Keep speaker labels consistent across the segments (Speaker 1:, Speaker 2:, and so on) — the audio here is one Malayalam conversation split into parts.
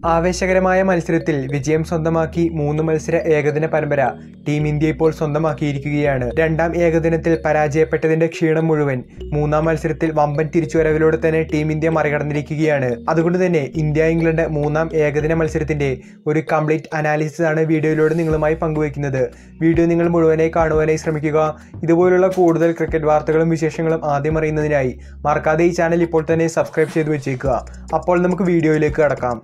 Speaker 1: ആവേശകരമായ മത്സരത്തിൽ വിജയം സ്വന്തമാക്കി മൂന്ന് മത്സര ഏകദിന പരമ്പര ടീം ഇന്ത്യ ഇപ്പോൾ സ്വന്തമാക്കിയിരിക്കുകയാണ് രണ്ടാം ഏകദിനത്തിൽ പരാജയപ്പെട്ടതിന്റെ ക്ഷീണം മുഴുവൻ മൂന്നാം മത്സരത്തിൽ വമ്പൻ തിരിച്ചുവരവിലൂടെ തന്നെ ടീം ഇന്ത്യ മറികടന്നിരിക്കുകയാണ് അതുകൊണ്ട് തന്നെ ഇന്ത്യ ഇംഗ്ലണ്ട് മൂന്നാം ഏകദിന മത്സരത്തിന്റെ ഒരു കംപ്ലീറ്റ് അനാലിസിസ് ആണ് വീഡിയോയിലൂടെ നിങ്ങളുമായി പങ്കുവയ്ക്കുന്നത് വീഡിയോ നിങ്ങൾ മുഴുവനായി കാണുവാനായി ശ്രമിക്കുക ഇതുപോലുള്ള കൂടുതൽ ക്രിക്കറ്റ് വാർത്തകളും വിശേഷങ്ങളും ആദ്യം അറിയുന്നതിനായി മറക്കാതെ ഈ ചാനൽ ഇപ്പോൾ തന്നെ സബ്സ്ക്രൈബ് ചെയ്ത് വെച്ചേക്കുക അപ്പോൾ നമുക്ക് വീഡിയോയിലേക്ക് കടക്കാം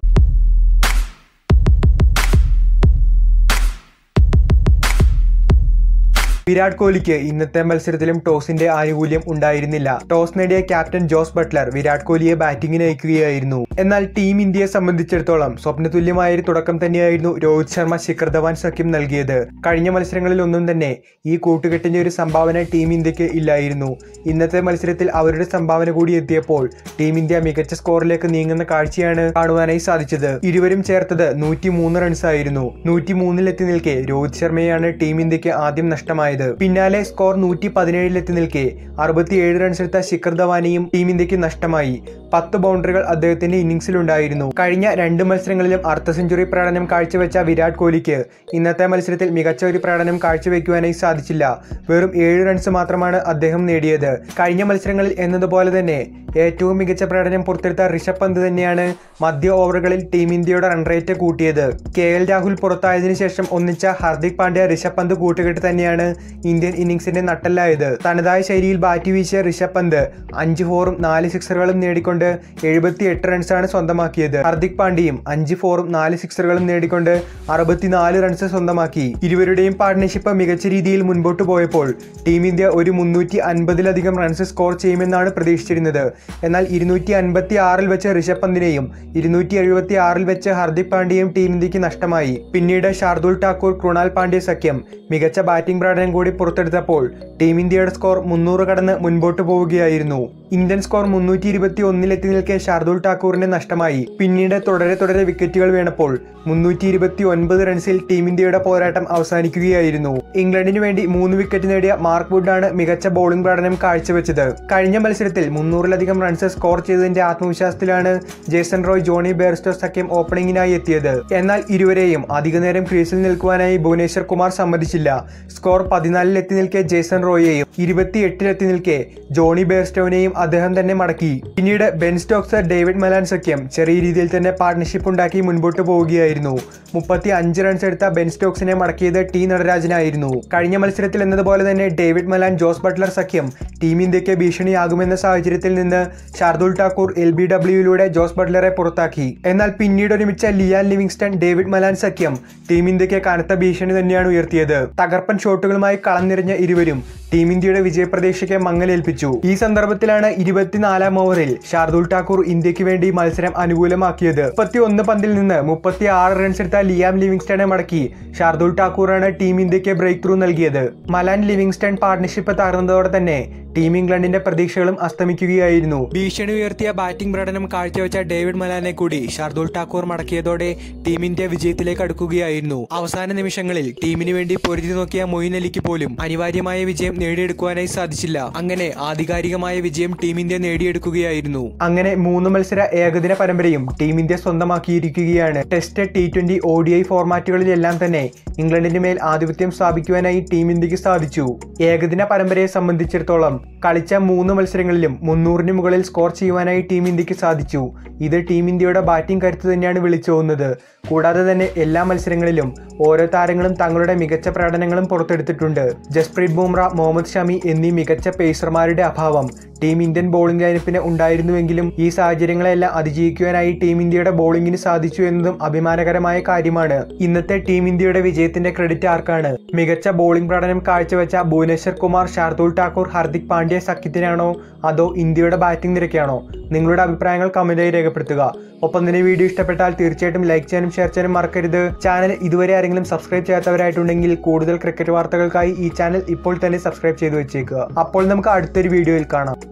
Speaker 1: വിരാട് കോഹ്ലിക്ക് ഇന്നത്തെ മത്സരത്തിലും ടോസിന്റെ ആനുകൂല്യം ഉണ്ടായിരുന്നില്ല ടോസ് നേടിയ ക്യാപ്റ്റൻ ജോസ് ബട്ട്ലർ വിരാട് കോഹ്ലിയെ ബാറ്റിംഗിന് അയക്കുകയായിരുന്നു എന്നാൽ ടീം ഇന്ത്യയെ സംബന്ധിച്ചിടത്തോളം സ്വപ്നതുല്യമായ ഒരു തുടക്കം തന്നെയായിരുന്നു രോഹിത് ശർമ്മ ശിഖർ ധവാൻ സഖ്യം നൽകിയത് കഴിഞ്ഞ മത്സരങ്ങളിൽ ഒന്നും തന്നെ ഈ കൂട്ടുകെട്ടിന്റെ ഒരു സംഭാവന ടീം ഇന്ത്യക്ക് ഇല്ലായിരുന്നു ഇന്നത്തെ മത്സരത്തിൽ അവരുടെ സംഭാവന കൂടി എത്തിയപ്പോൾ ടീം ഇന്ത്യ മികച്ച സ്കോറിലേക്ക് നീങ്ങുന്ന കാഴ്ചയാണ് കാണുവാനായി സാധിച്ചത് ഇരുവരും ചേർത്തത് നൂറ്റി മൂന്ന് റൺസ് ആയിരുന്നു നൂറ്റി മൂന്നിലെത്തി നിൽക്കെ രോഹിത് ശർമ്മയാണ് ടീം ഇന്ത്യക്ക് ആദ്യം നഷ്ടമായത് പിന്നാലെ സ്കോർ നൂറ്റി പതിനേഴിലെത്തി നിൽക്കെ അറുപത്തിയേഴ് റൺസ് എടുത്ത ശിഖർ ധവാനെയും ടീം ഇന്ത്യക്ക് നഷ്ടമായി പത്ത് ബൗണ്ടറികൾ അദ്ദേഹത്തിന്റെ ഇന്നിംഗ്സിലുണ്ടായിരുന്നു കഴിഞ്ഞ രണ്ട് മത്സരങ്ങളിലും അർദ്ധ സെഞ്ചുറി പ്രകടനം കാഴ്ചവെച്ച വിരാട് കോഹ്ലിക്ക് ഇന്നത്തെ മത്സരത്തിൽ മികച്ച ഒരു പ്രകടനം കാഴ്ചവെക്കുവാനായി സാധിച്ചില്ല വെറും ഏഴ് റൺസ് മാത്രമാണ് അദ്ദേഹം നേടിയത് കഴിഞ്ഞ മത്സരങ്ങളിൽ എന്നതുപോലെ തന്നെ ഏറ്റവും മികച്ച പ്രകടനം പുറത്തെടുത്ത ഋഷഭ് പന്ത് തന്നെയാണ് മധ്യ ഓവറുകളിൽ ടീം ഇന്ത്യയുടെ റൺ റേറ്റ് കൂട്ടിയത് കെ എൽ രാഹുൽ പുറത്തായതിനു ശേഷം ഒന്നിച്ച ഹാർദിക് പാണ്ഡ്യ ഋഷഭ് പന്ത് കൂട്ടുകെട്ട് തന്നെയാണ് ഇന്ത്യൻ ഇന്നിംഗ്സിന്റെ നട്ടല്ലായത് തനതായ ശൈലിയിൽ ബാറ്റ് വീശിയ ഋഷഭ് പന്ത് അഞ്ച് ഫോറും നാല് സിക്സറുകളും നേടിക്കൊണ്ട് എഴുപത്തി എട്ട് റൺസാണ് സ്വന്തമാക്കിയത് ഹാർദിക് പാണ്ഡ്യയും അഞ്ച് ഫോറും നാല് സിക്സറുകളും നേടിക്കൊണ്ട് അറുപത്തിനാല് റൺസ് സ്വന്തമാക്കി ഇരുവരുടെയും പാർട്ട്ണർഷിപ്പ് മികച്ച രീതിയിൽ മുൻപോട്ട് പോയപ്പോൾ ടീം ഇന്ത്യ ഒരു മുന്നൂറ്റി അൻപതിലധികം റൺസ് സ്കോർ ചെയ്യുമെന്നാണ് പ്രതീക്ഷിച്ചിരുന്നത് എന്നാൽ ഇരുന്നൂറ്റി അൻപത്തി ആറിൽ വെച്ച് ഋഷഭ് പന്തിനെയും ഇരുന്നൂറ്റി എഴുപത്തി ആറിൽ വെച്ച് ഹർദിക് പാണ്ഡ്യയും ടീം ഇന്ത്യക്ക് നഷ്ടമായി പിന്നീട് ഷാർദുൽ ഠാക്കൂർ കൃണാൽ പാണ്ഡ്യ സഖ്യം മികച്ച ബാറ്റിംഗ് പ്രകടനം കൂടി പുറത്തെടുത്തപ്പോൾ ടീം ഇന്ത്യയുടെ സ്കോർ മുന്നൂറ് കടന്ന് മുൻപോട്ട് പോവുകയായിരുന്നു ഇന്ത്യൻ സ്കോർ മുന്നൂറ്റി ഇരുപത്തി ഒന്നിലെത്തി നിൽക്കെ ഷാർദുൽ ഠാക്കൂറിന് നഷ്ടമായി പിന്നീട് തുടരെ തുടരെ വിക്കറ്റുകൾ വീണപ്പോൾ മുന്നൂറ്റി ഇരുപത്തി ഒൻപത് റൺസിൽ ടീം ഇന്ത്യയുടെ പോരാട്ടം അവസാനിക്കുകയായിരുന്നു ഇംഗ്ലണ്ടിന് വേണ്ടി മൂന്ന് വിക്കറ്റ് നേടിയ മാർക്ക് വുഡാണ് മികച്ച ബൗളിംഗ് പ്രകടനം കാഴ്ചവെച്ചത് കഴിഞ്ഞ മത്സരത്തിൽ മുന്നൂറിലധികം റൺസ് സ്കോർ ചെയ്തതിന്റെ ആത്മവിശ്വാസത്തിലാണ് ജേസൺ റോയ് ജോണി ബെയർസ്റ്റോ സഖ്യം ഓപ്പണിംഗിനായി എത്തിയത് എന്നാൽ ഇരുവരെയും അധികനേരം ക്രീസിൽ നിൽക്കുവാനായി ഭുവനേശ്വർ കുമാർ സമ്മതിച്ചില്ല സ്കോർ പതിനാലിൽ എത്തി നിൽക്കെ ജേസൺ റോയെയും ഇരുപത്തിയെട്ടിലെത്തി നിൽക്കെ ജോണി ബെയർസ്റ്റോനെയും അദ്ദേഹം തന്നെ മടക്കി പിന്നീട് ബെൻ സ്റ്റോക്സ് ഡേവിഡ് മലാൻ സഖ്യം ചെറിയ രീതിയിൽ തന്നെ പാർട്ട്ണർഷിപ്പ് ഉണ്ടാക്കി മുൻപോട്ട് പോവുകയായിരുന്നു മുപ്പത്തി അഞ്ച് റൺസ് എടുത്ത ബെൻ സ്റ്റോക്സിനെ മടക്കിയത് ടി നടരാജനായിരുന്നു കഴിഞ്ഞ മത്സരത്തിൽ എന്നതുപോലെ തന്നെ ഡേവിഡ് മലാൻ ജോസ് ബട്ട്ലർ സഖ്യം ടീം ഇന്ത്യക്ക് ഭീഷണിയാകുമെന്ന സാഹചര്യത്തിൽ നിന്ന് ഷാർദുൽ ഠാക്കൂർ എൽ ബി ഡബ്ല്യുയിലൂടെ ജോസ് ബട്ട്ലറെ പുറത്താക്കി എന്നാൽ പിന്നീട് ഒരുമിച്ച ലിയാൻ ലിവിങ്സ്റ്റൺ ഡേവിഡ് മലാൻ സഖ്യം ടീം ഇന്ത്യക്ക് കനത്ത ഭീഷണി തന്നെയാണ് ഉയർത്തിയത് തകർപ്പൻ ഷോട്ടുകളുമായി കളം നിറഞ്ഞ ഇരുവരും ടീം ഇന്ത്യയുടെ വിജയപ്രതീക്ഷയ്ക്ക് മങ്ങലേൽപ്പിച്ചു ഈ സന്ദർഭത്തിലാണ് ഇരുപത്തിനാലാം ഓവറിൽ ഷാർദുൽ ഠാക്കൂർ ഇന്ത്യക്ക് വേണ്ടി മത്സരം അനുകൂലമാക്കിയത് മുപ്പത്തി ഒന്ന് പന്തിൽ നിന്ന് മുപ്പത്തി ആറ് റൺസ് എടുത്ത ലിയാം ലിവിങ്സ്റ്റനെ മടക്കി ഷാർദുൽ ഠാക്കൂറാണ് ടീം ഇന്ത്യക്ക് ബ്രേക്ക് ത്രൂ നൽകിയത് മലാൻ ലിവിങ്സ്റ്റൺ പാർട്ട്ണർഷിപ്പ് തകർന്നതോടെ തന്നെ ടീം ഇംഗ്ലണ്ടിന്റെ പ്രതീക്ഷകളും അസ്തമിക്കുകയായിരുന്നു ഭീഷണി ഉയർത്തിയ ബാറ്റിംഗ് പ്രകടനം കാഴ്ചവെച്ച ഡേവിഡ് മലാനെ കൂടി ഷാർദുൽ ഠാക്കൂർ മടക്കിയതോടെ ടീം ഇന്ത്യ വിജയത്തിലേക്ക് അടുക്കുകയായിരുന്നു അവസാന നിമിഷങ്ങളിൽ ടീമിന് വേണ്ടി പൊരുതി നോക്കിയ മൊയിൻ അലിക്ക് പോലും അനിവാര്യമായ വിജയം നേടിയെടുക്കുവാനായി സാധിച്ചില്ല അങ്ങനെ ആധികാരികമായ വിജയം ടീം ഇന്ത്യ നേടിയെടുക്കുകയായിരുന്നു അങ്ങനെ മൂന്ന് മത്സര ഏകദിന പരമ്പരയും ടീം ഇന്ത്യ സ്വന്തമാക്കിയിരിക്കുകയാണ് test T twenty O D I ഫോർമാറ്റുകളിലെല്ലാം തന്നെ ഇംഗ്ലണ്ടിന് മേൽ ആധിപത്യം സ്ഥാപിക്കുവാനായി ടീം ഇന്ത്യക്ക് സാധിച്ചു ഏകദിന പരമ്പരയെ സംബന്ധിച്ചിടത്തോളം കളിച്ച മൂന്ന് മത്സരങ്ങളിലും മുന്നൂറിന് മുകളിൽ സ്കോർ ചെയ്യുവാനായി ടീം ഇന്ത്യക്ക് സാധിച്ചു ഇത് ടീം ഇന്ത്യയുടെ ബാറ്റിംഗ് കരുത്ത് തന്നെയാണ് വിളിച്ചോതുന്നത് കൂടാതെ തന്നെ എല്ലാ മത്സരങ്ങളിലും ഓരോ താരങ്ങളും തങ്ങളുടെ മികച്ച പ്രകടനങ്ങളും പുറത്തെടുത്തിട്ടുണ്ട് ജസ്പ്രീത് ബുംറ മുഹമ്മദ് ഷമി എന്നീ മികച്ച പേസർമാരുടെ അഭാവം ടീം ഇന്ത്യൻ ബോളിംഗ് ലൈനപ്പിന് ഉണ്ടായിരുന്നുവെങ്കിലും ഈ സാഹചര്യങ്ങളെല്ലാം അതിജീവിക്കുവാനായി ടീം ഇന്ത്യയുടെ ബോളിംഗിന് സാധിച്ചു എന്നതും അഭിമാനകരമായ കാര്യമാണ് ഇന്നത്തെ ടീം ഇന്ത്യയുടെ വിജയത്തിന്റെ ക്രെഡിറ്റ് ആർക്കാണ് മികച്ച ബോളിംഗ് പ്രകടനം കാഴ്ചവെച്ച ഭുവനേശ്വർ കുമാർ ഷാർദുൽ ഠാക്കൂർ ഹാർദിക് പാണ്ഡ്യ സഖ്യത്തിനാണോ അതോ ഇന്ത്യയുടെ ബാറ്റിംഗ് നിരക്കാണോ നിങ്ങളുടെ അഭിപ്രായങ്ങൾ കമന്റായി രേഖപ്പെടുത്തുക ഒപ്പം തന്നെ വീഡിയോ ഇഷ്ടപ്പെട്ടാൽ തീർച്ചയായിട്ടും ലൈക്ക് ചെയ്യാനും ഷെയർ ചെയ്യാനും മറക്കരുത് ചാനൽ ഇതുവരെ ആരെങ്കിലും സബ്സ്ക്രൈബ് ചെയ്യാത്തവരായിട്ടുണ്ടെങ്കിൽ കൂടുതൽ ക്രിക്കറ്റ് വാർത്തകൾക്കായി ഈ ചാനൽ ഇപ്പോൾ തന്നെ സബ്സ്ക്രൈബ് ചെയ്തു വെച്ചേക്കുക അപ്പോൾ നമുക്ക് അടുത്തൊരു വീഡിയോയിൽ കാണാം